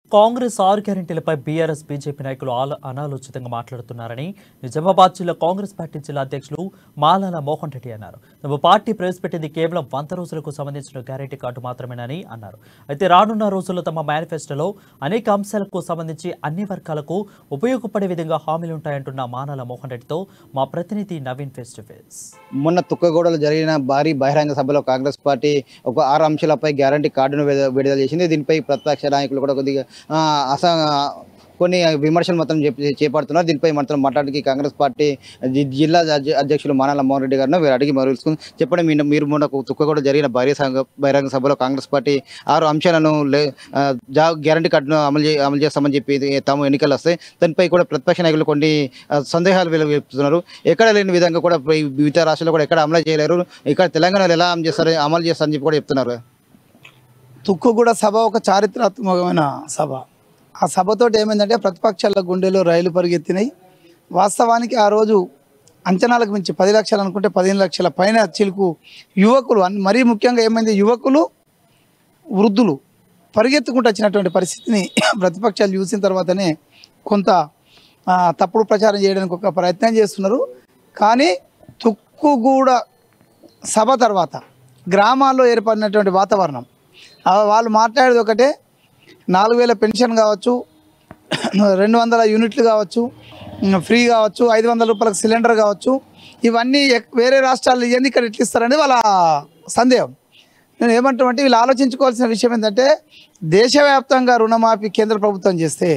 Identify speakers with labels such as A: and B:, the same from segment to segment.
A: కాంగ్రెస్ ఆరు గ్యారెంటీలపై BRS BJP నాయకులు ఆల అనాలోచితంగా మాట్లాడుతున్నారని నిజామాబాద్ జిల్లా కాంగ్రెస్ పార్టీ జిల్లా అధ్యక్షులు మాలాల మోహన్ రెడ్డి అన్నారు తమ పార్టీ ప్రవేశపెట్టింది కేవలం వంద రోజులకు సంబంధించిన గ్యారెంటీ కార్డు మాత్రమేనని అన్నారు అయితే రానున్న రోజుల్లో తమ మేనిఫెస్టోలో అనేక అంశాలకు సంబంధించి అన్ని వర్గాలకు ఉపయోగపడే విధంగా హామీలుంటాయంటున్న మానాల మోహన్ రెడ్డితో మా ప్రతినిధి నవీన్ ఫేస్ టు ఫేస్
B: మొన్న తుక్కగూడలో జరిగిన భారీ బహిరంగ సభలో కాంగ్రెస్ పార్టీ ఒక ఆరు అంశాలపై గ్యారంటీ కార్డును విడుదల విడుదల చేసింది దీనిపై ప్రతిపక్ష నాయకులు కూడా కొద్దిగా ఆ, అస కొన్ని విమర్శలు మాత్రం చెప్పి చేపడుతున్నారు దీనిపై మాత్రం మాట్లాడడానికి కాంగ్రెస్ పార్టీ జి- జిల్లా అధ్య- అధ్యక్షులు మానాల మోహన్ రెడ్డి గారిని వీరు అడిగి మరి తెలుసుకుని చెప్పండి మీ- మీరు మొన్న తుక్కగూడ జరిగిన భారీ సంఘ బహిరంగ సభలో కాంగ్రెస్ పార్టీ ఆరు అంశాలను లే ఆ, జా గ్యారంటీ కార్డును అమలు చే అమలు చేస్తామని చెప్పి ఇది తాము ఎన్నికలు వస్తాయి దానిపై కూడా ప్రతిపక్ష నాయకులు కొన్ని ఆ, సందేహాలు వెలువెత్తుతున్నారు ఎక్కడ లేని విధంగా కూడా ఈ వివిధ రాష్ట్రాల్లో కూడా ఎక్కడ అమలు చేయలేరు ఇక్కడ తెలంగాణలో ఎలా అమలు చేస్తారు అమలు చేస్తారని చెప్పి కూడా చెప్తున్నారు
C: తుక్కుగూడ సభ ఒక చారిత్రాత్మకమైన సభ ఆ సభతోటి ఏమైందంటే ప్రతిపక్షాల గుండెలో రైలు పరిగెత్తినాయి వాస్తవానికి ఆ రోజు అంచనాలకు మించి పది లక్షలు అనుకుంటే పదిహేను లక్షల పైన చిలుకు యువకులు అన్- మరీ ముఖ్యంగా ఏమైంది యువకులు వృద్ధులు పరిగెత్తుకుంటూ వచ్చినటువంటి పరిస్థితిని ప్రతిపక్షాలు చూసిన తర్వాతనే కొంత ఆ, తప్పుడు ప్రచారం చేయడానికి ఒక ప్రయత్నం చేస్తున్నారు కానీ తుక్కుగూడ సభ తర్వాత గ్రామాల్లో ఏర్పడినటువంటి వాతావరణం ఆ వాళ్ళు మాట్లాడేది ఒకటే నాలుగు వేల పెన్షన్ కావచ్చు రెండు వందల యూనిట్లు కావచ్చు ఉమ్, ఫ్రీ కావచ్చు ఐదు వందల రూపాయలకు సిలిండర్ కావచ్చు ఇవన్నీ ఎక్- వేరే రాష్ట్రాల్లో ఇవన్నీ ఇక్కడ ఎట్లా ఇస్తారనేది వాళ్ళ సందేహం నేను ఏమంటామంటే వీళ్ళు ఆలోచించుకోవాల్సిన విషయం ఏంటంటే దేశవ్యాప్తంగా రుణమాఫీ కేంద్ర ప్రభుత్వం చేస్తే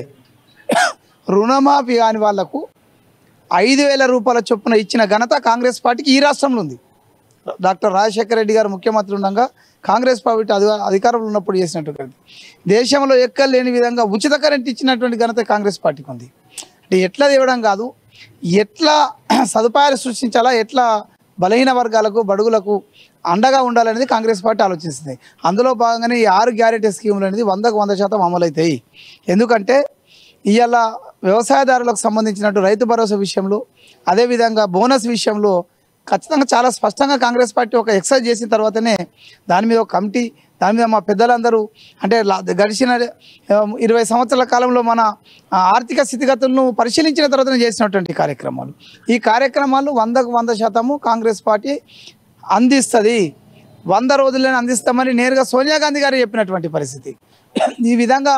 C: రుణమాఫీ కాని వాళ్లకు ఐదు వేల రూపాయల చొప్పున ఇచ్చిన ఘనత కాంగ్రెస్ పార్టీకి ఈ రాష్ట్రంలో ఉంది డాక్టర్ రాజశేఖర రెడ్డి గారు ముఖ్యమంత్రి ఉండగా కాంగ్రెస్ పార్టీ అధి అధికారంలో ఉన్నప్పుడు చేసినటువంటి దేశంలో ఎక్కడ లేని విధంగా ఉచిత కరెంట్ ఇచ్చినటువంటి ఘనత కాంగ్రెస్ పార్టీకి ఉంది అంటే ఎట్లా ఇవ్వడం కాదు ఎట్లా సదుపాయాలు సృష్టించాలా ఎట్లా బలహీన వర్గాలకు బడుగులకు అండగా ఉండాలనేది కాంగ్రెస్ పార్టీ ఆలోచిస్తుంది అందులో భాగంగానే ఈ ఆరు గ్యారెంటీ స్కీములు అనేది వందకు వంద శాతం అమలవుతాయి ఎందుకంటే ఇవాళ వ్యవసాయదారులకు సంబంధించినట్టు రైతు భరోసా విషయంలో అదేవిధంగా బోనస్ విషయంలో ఖచ్చితంగా చాలా స్పష్టంగా కాంగ్రెస్ పార్టీ ఒక ఎక్సైజ్ చేసిన తర్వాతనే దాని మీద ఒక కమిటీ దాని మీద మా పెద్దలందరూ అంటే లా- గడిచిన ఆ, ఇరవై సంవత్సరాల కాలంలో మన ఆ, ఆర్థిక స్థితిగతులను పరిశీలించిన తర్వాతనే చేసినటువంటి కార్యక్రమాలు ఈ కార్యక్రమాలు వందకు వంద శాతము కాంగ్రెస్ పార్టీ అందిస్తుంది వంద రోజుల్లోనే అందిస్తామని నేరుగా సోనియా గాంధీ గారు చెప్పినటువంటి పరిస్థితి ఈ విధంగా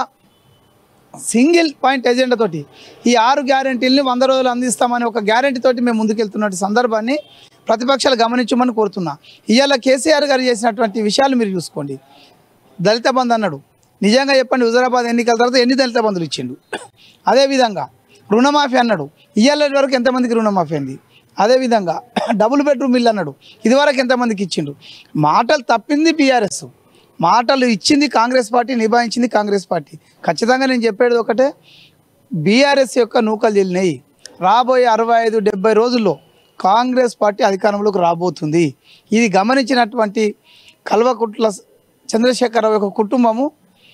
C: సింగిల్ పాయింట్ ఎజెండా తోటి ఈ ఆరు గ్యారెంటీల్ని వంద రోజులు అందిస్తామని ఒక గ్యారెంటీ తోటి మేము ముందుకెళ్తున్న సందర్భాన్ని ప్రతిపక్షాలు గమనించమని కోరుతున్నా ఇవాళ కేసీఆర్ గారు చేసినటువంటి విషయాలు మీరు చూసుకోండి దళిత బంధు అన్నాడు నిజంగా చెప్పండి హుజరాబాద్ ఎన్నికల తర్వాత ఎన్ని దళిత బంధులు ఇచ్చిండు అదేవిధంగా రుణమాఫీ అన్నాడు ఇవాళ వరకు ఎంతమందికి రుణమాఫీ అయింది అదేవిధంగా డబుల్ బెడ్రూమ్ ఇల్లు అన్నాడు ఇదివరకు ఎంతమందికి ఇచ్చిండు మాటలు తప్పింది బీఆర్ఎస్ మాటలు ఇచ్చింది కాంగ్రెస్ పార్టీ నిభాయించింది కాంగ్రెస్ పార్టీ ఖచ్చితంగా నేను చెప్పేది ఒకటే బీఆర్ఎస్ యొక్క నూకలు చెల్లినాయి రాబోయే అరవై ఐదు డెబ్బై రోజుల్లో కాంగ్రెస్ పార్టీ అధికారంలోకి రాబోతుంది ఇది గమనించినటువంటి కల్వకుట్ల చంద్రశేఖరరావు యొక్క కుటుంబము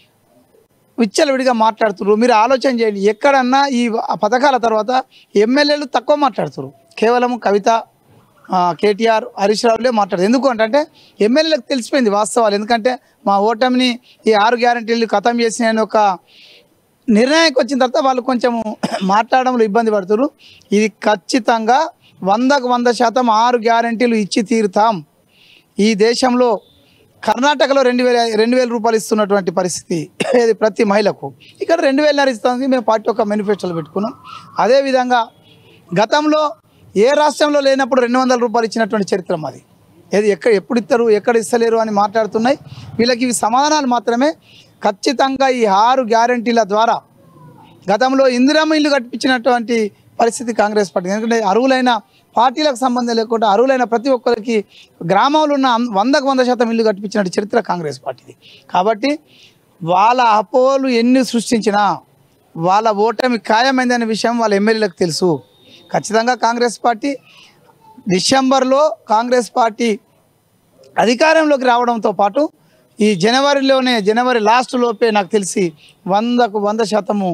C: విచ్చలవిడిగా మాట్లాడుతున్నారు మీరు ఆలోచన చేయండి ఎక్కడన్నా ఈ వ- పథకాల తర్వాత ఎమ్మెల్యేలు తక్కువ మాట్లాడుతున్నారు కేవలం కవిత ఆ, కేటీఆర్ హరీష్ రావులే మాట్లాడదు ఎందుకు అంటే ఎమ్మెల్యేలకు తెలిసిపోయింది వాస్తవాలు ఎందుకంటే మా ఓటమిని ఈ ఆరు గ్యారంటీలు ఖతం చేసిన ఒక నిర్ణయానికి వచ్చిన తర్వాత వాళ్ళు కొంచెం మాట్లాడడంలో ఇబ్బంది పడుతున్నారు ఇది ఖచ్చితంగా వందకు వంద శాతం ఆరు గ్యారంటీలు ఇచ్చి తీరుతాం ఈ దేశంలో కర్ణాటకలో రెండు వేల రెండు వేల రూపాయలు ఇస్తున్నటువంటి పరిస్థితి ఇది ప్రతి మహిళకు ఇక్కడ రెండు వేలన్నర ఇస్తుంది మేము పార్టీ ఒక మేనిఫెస్టోలో పెట్టుకున్నాం అదేవిధంగా గతంలో ఏ రాష్ట్రంలో లేనప్పుడు రెండు వందల రూపాయలు ఇచ్చినటువంటి చరిత్ర మాది ఏది ఎక్కడ ఎప్పుడు ఇస్తారు ఎక్కడ ఇస్తలేరు అని మాట్లాడుతున్నాయి వీళ్ళకి ఇవి సమాధానాలు మాత్రమే ఖచ్చితంగా ఈ ఆరు గ్యారంటీల ద్వారా గతంలో ఇందిరమ్మ ఇల్లు కట్టించినటువంటి పరిస్థితి కాంగ్రెస్ పార్టీ ఎందుకంటే అరువులైన పార్టీలకు సంబంధం లేకుండా అరువులైన ప్రతి ఒక్కరికి గ్రామంలో ఉన్న అం- వందకు వంద శాతం ఇల్లు కట్టించిన చరిత్ర కాంగ్రెస్ పార్టీది కాబట్టి వాళ్ళ అపోలు ఎన్ని సృష్టించినా వాళ్ళ ఓటమి ఖాయమైందనే విషయం వాళ్ళ ఎమ్మెల్యేలకు తెలుసు ఖచ్చితంగా కాంగ్రెస్ పార్టీ డిసెంబర్లో కాంగ్రెస్ పార్టీ అధికారంలోకి రావడంతో పాటు ఈ జనవరిలోనే జనవరి లాస్ట్ లోపే నాకు తెలిసి వందకు వంద శాతము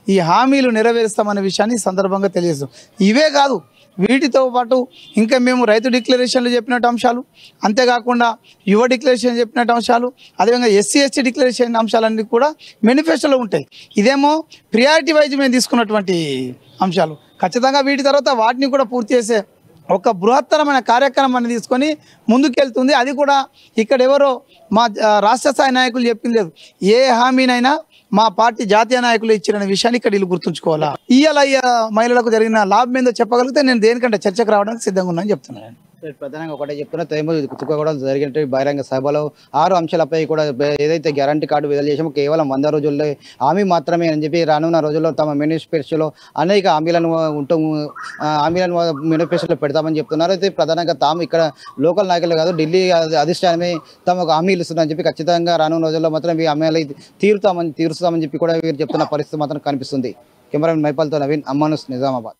C: ఈ హామీలు నెరవేరుస్తామనే విషయాన్ని ఈ సందర్భంగా తెలియజేస్తాం ఇవే కాదు వీటితో పాటు ఇంకా మేము రైతు డిక్లరేషన్లు చెప్పినట్టు అంశాలు అంతేకాకుండా యువ డిక్లరేషన్ చెప్పినట్టు అంశాలు అదేవిధంగా ఎస్సీ ఎస్టీ డిక్లరేషన్ అంశాలన్నీ కూడా మేనిఫెస్టోలో ఉంటాయి ఇదేమో ప్రియారిటీ వైజ్ మేము తీసుకున్నటువంటి అంశాలు ఖచ్చితంగా వీటి తర్వాత వాటిని కూడా పూర్తి చేసే ఒక బృహత్తరమైన కార్యక్రమాన్ని తీసుకొని ముందుకెళ్తుంది అది కూడా ఇక్కడ ఎవరో మా ఆ, రాష్ట్ర స్థాయి నాయకులు చెప్పింది లేదు ఏ హామీనైనా మా పార్టీ జాతీయ నాయకులు ఇచ్చిన విషయాన్ని ఇక్కడ వీళ్ళు గుర్తుంచుకోవాలా ఇవాళ ఈ, ఆ, మహిళలకు జరిగిన లాభం ఏందో చెప్పగలిగితే నేను దేనికంటే చర్చకు రావడానికి సిద్ధంగా ఉన్నాను చెప్తున్నాను
B: ప్రధానంగా ఒకటే చెప్తున్నా తేమో తుక్కగూడెం జరిగిన బహిరంగ సభలో ఆరు అంశాలపై కూడా బే- ఏదైతే గ్యారంటీ కార్డు విడుదల చేసామో కేవలం వంద రోజుల్లో హామీ మాత్రమే అని చెప్పి రానున్న రోజుల్లో తమ మేనిఫెస్టోలో అనేక హామీలను ఉంటూ ఆ, హామీలను మేనిఫెస్టోలో పెడతామని చెప్తున్నారు అయితే ప్రధానంగా తాము ఇక్కడ లోకల్ నాయకులు కాదు ఢిల్లీ అధి- అధిష్టానమే తమకు హామీలు ఇస్తున్నారని చెప్పి ఖచ్చితంగా రానున్న రోజుల్లో మాత్రం ఈ హామీలు తీరుతామని తీరుస్తామని చెప్పి కూడా వీరు చెప్తున్న పరిస్థితి మాత్రం కనిపిస్తుంది కెమెరామెన్ మైపాల్తో నవీన్ అమ్మానుస్ నిజామాబాద్